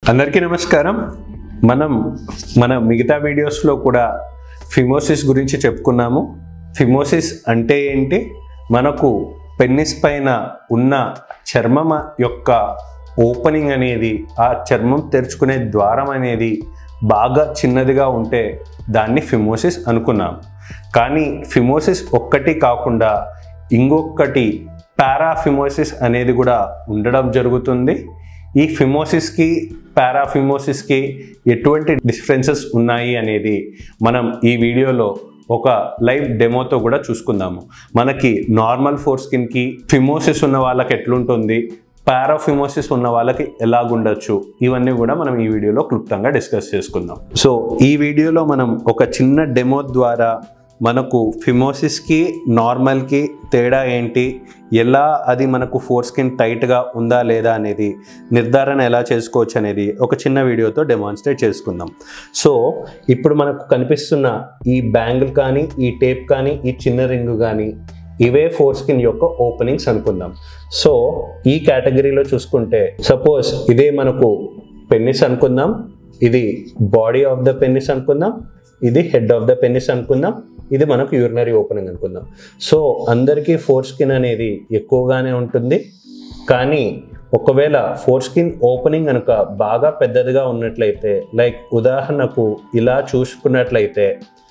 అందరికీ నమస్కారం మనం మన మిగతా వీడియోస్లో కూడా ఫిమోసిస్ గురించి చెప్పుకున్నాము ఫిమోసిస్ అంటే ఏంటి మనకు పెన్నిస్ పైన ఉన్న చర్మం యొక్క ఓపెనింగ్ అనేది ఆ చర్మం తెరుచుకునే ద్వారం అనేది బాగా చిన్నదిగా ఉంటే దాన్ని ఫిమోసిస్ అనుకున్నాం కానీ ఫిమోసిస్ ఒక్కటి కాకుండా ఇంకొకటి పారాఫిమోసిస్ అనేది కూడా ఉండడం జరుగుతుంది ఈ ఫిమోసిస్కి పారాఫిమోసిస్కి ఎటువంటి డిఫరెన్సెస్ ఉన్నాయి అనేది మనం ఈ వీడియోలో ఒక లైవ్ డెమోతో కూడా చూసుకుందాము మనకి నార్మల్ ఫోర్ స్కిన్కి ఫిమోసిస్ ఉన్న వాళ్ళకి ఎట్లుంటుంది పారాఫిమోసిస్ ఉన్న వాళ్ళకి ఎలాగుండొచ్చు ఇవన్నీ కూడా మనం ఈ వీడియోలో క్లుప్తంగా డిస్కస్ చేసుకుందాం సో ఈ వీడియోలో మనం ఒక చిన్న డెమో ద్వారా మనకు ఫిమోసిస్కి నార్మల్కి తేడా ఏంటి ఎలా అది మనకు ఫోర్ స్కిన్ టైట్గా ఉందా లేదా అనేది నిర్ధారణ ఎలా చేసుకోవచ్చు అనేది ఒక చిన్న వీడియోతో డెమాన్స్ట్రేట్ చేసుకుందాం సో ఇప్పుడు మనకు కనిపిస్తున్న ఈ బ్యాంగిల్ కానీ ఈ టేప్ కానీ ఈ చిన్న రింగ్ కానీ ఇవే ఫోర్ స్కిన్ యొక్క ఓపెనింగ్స్ అనుకుందాం సో ఈ కేటగిరీలో చూసుకుంటే సపోజ్ ఇదే మనకు పెన్నిస్ అనుకుందాం ఇది బాడీ ఆఫ్ ద పెన్నిస్ అనుకుందాం ఇది హెడ్ ఆఫ్ ద పెన్నిస్ అనుకుందాం ఇది మనకు యూరినరీ ఓపెనింగ్ అనుకుందాం సో అందరికీ ఫోర్ స్కిన్ అనేది ఎక్కువగానే ఉంటుంది కానీ ఒకవేళ ఫోర్ స్కిన్ ఓపెనింగ్ కనుక బాగా పెద్దదిగా ఉన్నట్లయితే లైక్ ఉదాహరణకు ఇలా చూసుకున్నట్లయితే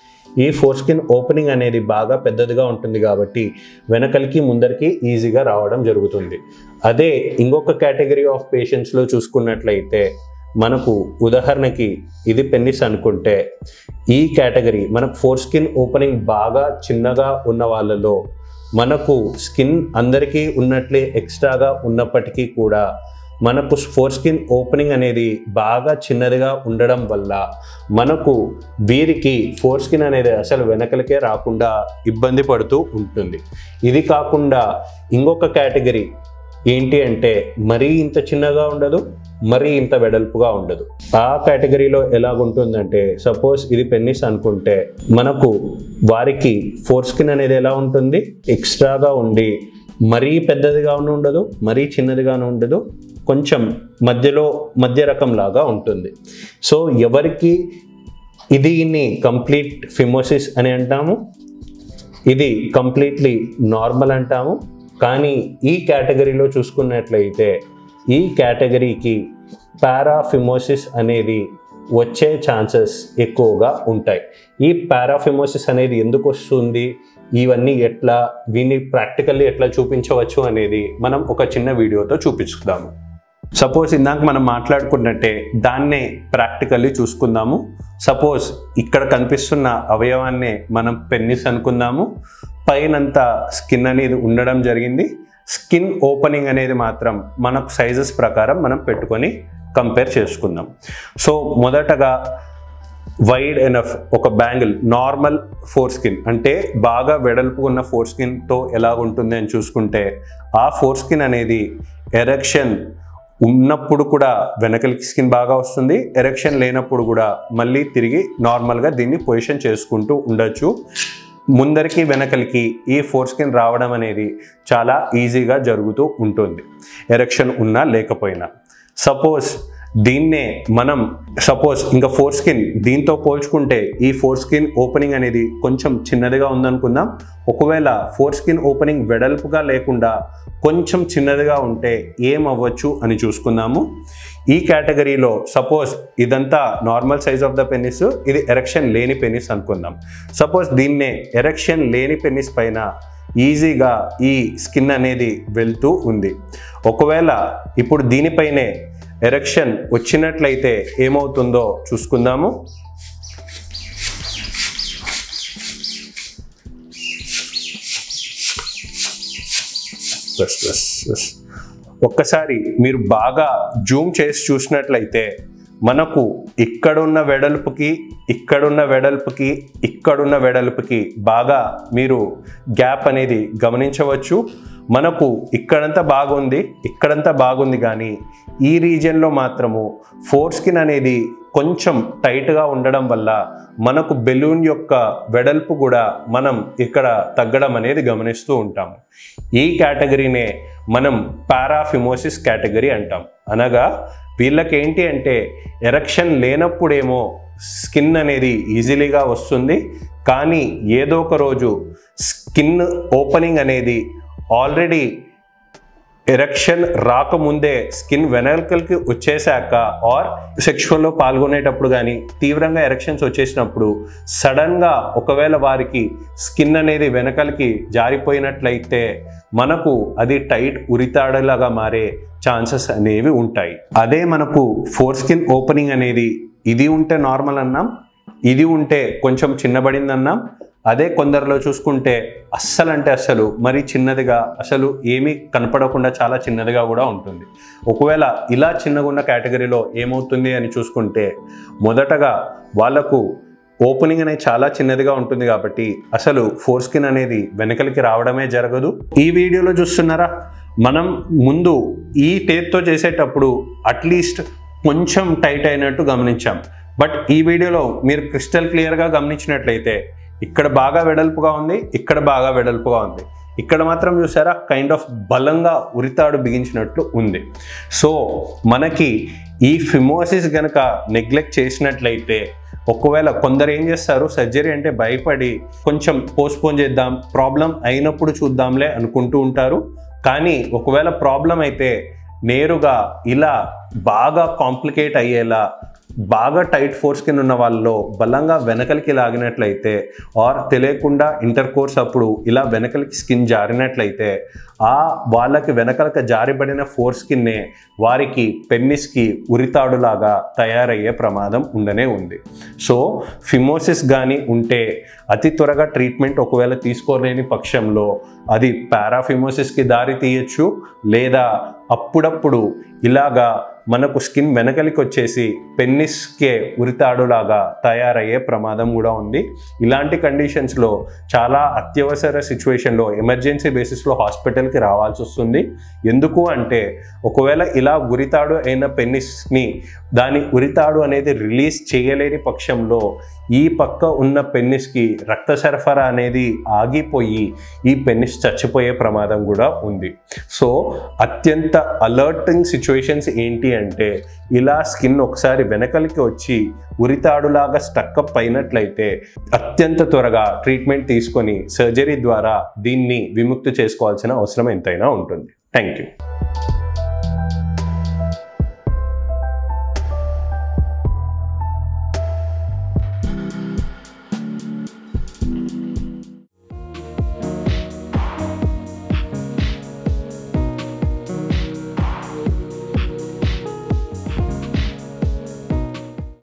ఈ ఫోర్ స్కిన్ ఓపెనింగ్ అనేది బాగా పెద్దదిగా ఉంటుంది కాబట్టి వెనకలికి ముందరికి ఈజీగా రావడం జరుగుతుంది అదే ఇంకొక కేటగిరీ ఆఫ్ పేషెంట్స్లో చూసుకున్నట్లయితే మనకు ఉదాహరణకి ఇది పెన్నిస్ అనుకుంటే ఈ కేటగిరీ మనకు ఫోర్ స్కిన్ ఓపెనింగ్ బాగా చిన్నగా ఉన్న వాళ్ళలో మనకు స్కిన్ అందరికీ ఉన్నట్లే ఎక్స్ట్రాగా ఉన్నప్పటికీ కూడా మనకు ఫోర్ స్కిన్ ఓపెనింగ్ అనేది బాగా చిన్నదిగా ఉండడం వల్ల మనకు వీరికి ఫోర్ స్కిన్ అనేది అసలు వెనకలకే రాకుండా ఇబ్బంది పడుతూ ఉంటుంది ఇది కాకుండా ఇంకొక కేటగిరీ ఏంటి అంటే మరీ ఇంత చిన్నగా ఉండదు మరీ ఇంత వెడల్పుగా ఉండదు ఆ కేటగిరీలో ఎలాగుంటుందంటే సపోజ్ ఇది పెన్నిస్ అనుకుంటే మనకు వారికి ఫోర్ స్కిన్ అనేది ఎలా ఉంటుంది ఎక్స్ట్రాగా ఉండి మరీ పెద్దదిగా ఉండదు మరీ చిన్నదిగాను ఉండదు కొంచెం మధ్యలో మధ్య రకం లాగా ఉంటుంది సో ఎవరికి ఇది కంప్లీట్ ఫిమోసిస్ అని అంటాము ఇది కంప్లీట్లీ నార్మల్ అంటాము కానీ ఈ కేటగిరీలో చూసుకున్నట్లయితే ఈ కేటగిరీకి పారాఫిమోసిస్ అనేది వచ్చే ఛాన్సెస్ ఎక్కువగా ఉంటాయి ఈ పారాఫిమోసిస్ అనేది ఎందుకు వస్తుంది ఇవన్నీ ఎట్లా దీన్ని ప్రాక్టికల్లీ ఎట్లా చూపించవచ్చు అనేది మనం ఒక చిన్న వీడియోతో చూపించుకుందాము సపోజ్ ఇందాక మనం మాట్లాడుకున్నట్టే దాన్నే ప్రాక్టికల్లీ చూసుకుందాము సపోజ్ ఇక్కడ కనిపిస్తున్న అవయవాన్నే మనం పెన్నిస్ అనుకుందాము పైనంతా స్కిన్ అనేది ఉండడం జరిగింది స్కిన్ ఓపెనింగ్ అనేది మాత్రం మనకు సైజెస్ ప్రకారం మనం పెట్టుకొని కంపేర్ చేసుకుందాం సో మొదటగా వైడ్ ఎనఫ్ ఒక బ్యాంగిల్ నార్మల్ ఫోర్ స్కిన్ అంటే బాగా వెడల్పు ఉన్న ఫోర్ స్కిన్తో ఎలా ఉంటుంది అని చూసుకుంటే ఆ ఫోర్ స్కిన్ అనేది ఎరెక్షన్ ఉన్నప్పుడు కూడా వెనకలికి స్కిన్ బాగా వస్తుంది ఎరెక్షన్ లేనప్పుడు కూడా మళ్ళీ తిరిగి నార్మల్గా దీన్ని పొజిషన్ చేసుకుంటూ ఉండొచ్చు ముందరికి వెనకలికి ఈ ఫోర్ స్కిన్ రావడం అనేది చాలా ఈజీగా జరుగుతూ ఉంటుంది ఎరెక్షన్ ఉన్నా లేకపోయినా సపోజ్ దీన్నే మనం సపోజ్ ఇంకా ఫోర్ స్కిన్ దీంతో పోల్చుకుంటే ఈ ఫోర్ స్కిన్ ఓపెనింగ్ అనేది కొంచెం చిన్నదిగా ఉందనుకుందాం ఒకవేళ ఫోర్ స్కిన్ ఓపెనింగ్ వెడల్పుగా లేకుండా కొంచెం చిన్నదిగా ఉంటే ఏం అవ్వచ్చు అని చూసుకుందాము ఈ కేటగిరీలో సపోజ్ ఇదంతా normal size of the penis ఇది ఎరెక్షన్ లేని పెన్నిస్ అనుకుందాం సపోజ్ దీన్నే ఎరెక్షన్ లేని పెన్నిస్ పైన ఈజీగా ఈ స్కిన్ అనేది వెళ్తూ ఉంది ఒకవేళ ఇప్పుడు దీనిపైనే ఎరెక్షన్ వచ్చినట్లయితే ఏమవుతుందో చూసుకుందాము బస్ బస్ బస్ ఒక్కసారి మీరు బాగా జూమ్ చేసి చూసినట్లయితే మనకు ఇక్కడున్న వెడల్పుకి ఇక్కడున్న వెడల్పుకి ఇక్కడున్న వెడల్పుకి బాగా మీరు గ్యాప్ అనేది గమనించవచ్చు మనకు ఇక్కడంతా బాగుంది ఇక్కడంతా బాగుంది కానీ ఈ రీజియన్లో మాత్రము ఫోర్ స్కిన్ అనేది కొంచెం టైట్గా ఉండడం వల్ల మనకు బెలూన్ యొక్క వెడల్పు కూడా మనం ఇక్కడ తగ్గడం అనేది గమనిస్తూ ఉంటాము ఈ కేటగిరీనే మనం పారాఫిమోసిస్ కేటగిరీ అంటాం అనగా వీళ్ళకి ఏంటి అంటే ఎరక్షన్ లేనప్పుడేమో స్కిన్ అనేది ఈజీలీగా వస్తుంది కానీ ఏదో ఒక రోజు స్కిన్ ఓపెనింగ్ అనేది ఆల్రెడీ ఎరక్షన్ రాకముందే స్కిన్ వెనకలకి వచ్చేసాక ఆర్ సెక్షువల్లో పాల్గొనేటప్పుడు కానీ తీవ్రంగా ఎరక్షన్స్ వచ్చేసినప్పుడు సడన్గా ఒకవేళ వారికి స్కిన్ అనేది వెనకలకి జారిపోయినట్లయితే మనకు అది టైట్ ఉరితాడలాగా మారే ఛాన్సెస్ అనేవి ఉంటాయి అదే మనకు ఫోర్ స్కిన్ ఓపెనింగ్ అనేది ఇది ఉంటే నార్మల్ అన్నాం ఇది ఉంటే కొంచెం చిన్నబడిందన్నాం అదే కొందరిలో చూసుకుంటే అస్సలు అంటే అస్సలు మరీ చిన్నదిగా అసలు ఏమీ కనపడకుండా చాలా చిన్నదిగా కూడా ఉంటుంది ఒకవేళ ఇలా చిన్నగా ఉన్న కేటగిరీలో ఏమవుతుంది అని చూసుకుంటే మొదటగా వాళ్ళకు ఓపెనింగ్ అనేది చాలా చిన్నదిగా ఉంటుంది కాబట్టి అసలు ఫోర్ స్కిన్ అనేది వెనకలికి రావడమే జరగదు ఈ వీడియోలో చూస్తున్నారా మనం ముందు ఈ టేప్తో చేసేటప్పుడు అట్లీస్ట్ కొంచెం టైట్ అయినట్టు గమనించాం బట్ ఈ వీడియోలో మీరు క్రిస్టల్ క్లియర్గా గమనించినట్లయితే ఇక్కడ బాగా వెడల్పుగా ఉంది ఇక్కడ బాగా వెడల్పుగా ఉంది ఇక్కడ మాత్రం చూసారా కైండ్ ఆఫ్ బలంగా ఉరితాడు బిగించినట్లు ఉంది సో మనకి ఈ ఫిమోసిస్ గనక నెగ్లెక్ట్ చేసినట్లయితే ఒకవేళ కొందరు ఏం చేస్తారు సర్జరీ అంటే భయపడి కొంచెం పోస్ట్పోన్ చేద్దాం ప్రాబ్లం అయినప్పుడు చూద్దాంలే అనుకుంటూ ఉంటారు కానీ ఒకవేళ ప్రాబ్లం అయితే నేరుగా ఇలా బాగా కాంప్లికేట్ అయ్యేలా బాగా టైట్ ఫోర్స్ కింద ఉన్న వాళ్ళలో బలంగా వెనకలికి లాగినట్లయితే ఆర్ తెలియకుండా ఇంటర్ కోర్స్ అప్పుడు ఇలా వెనకలికి స్కిన్ జారినట్లయితే ఆ వాళ్ళకి వెనకలక జారిబడిన ఫోర్స్ కిన్నే వారికి పెన్నిస్కి ఉరితాడులాగా తయారయ్యే ప్రమాదం ఉండనే ఉంది సో ఫిమోసిస్ కానీ ఉంటే అతి త్వరగా ట్రీట్మెంట్ ఒకవేళ తీసుకోలేని పక్షంలో అది పారాఫిమోసిస్కి దారి తీయచ్చు లేదా అప్పుడప్పుడు ఇలాగా మనకు స్కిన్ వెనకలికి వచ్చేసి పెన్నిస్కే ఉరితాడులాగా తయారయ్యే ప్రమాదం కూడా ఉంది ఇలాంటి కండిషన్స్లో చాలా అత్యవసర సిచ్యువేషన్లో ఎమర్జెన్సీ బేసిస్లో హాస్పిటల్కి రావాల్సి వస్తుంది ఎందుకు అంటే ఒకవేళ ఇలా ఉరితాడు అయిన పెన్నిస్ని దాని ఉరితాడు అనేది రిలీజ్ చేయలేని పక్షంలో ఈ పక్క ఉన్న పెన్నిస్కి రక్త సరఫరా అనేది ఆగిపోయి ఈ పెన్నిస్ చచ్చిపోయే ప్రమాదం కూడా ఉంది సో అత్యంత అలర్టింగ్ సిచ్యువేషన్స్ ఏంటి అంటే ఇలా స్కిన్ ఒకసారి వెనకలికి వచ్చి ఉరితాడులాగా స్టక్అప్ అయినట్లయితే అత్యంత త్వరగా ట్రీట్మెంట్ తీసుకొని సర్జరీ ద్వారా దీన్ని విముక్తి చేసుకోవాల్సిన అవసరం ఎంతైనా ఉంటుంది థ్యాంక్ యూ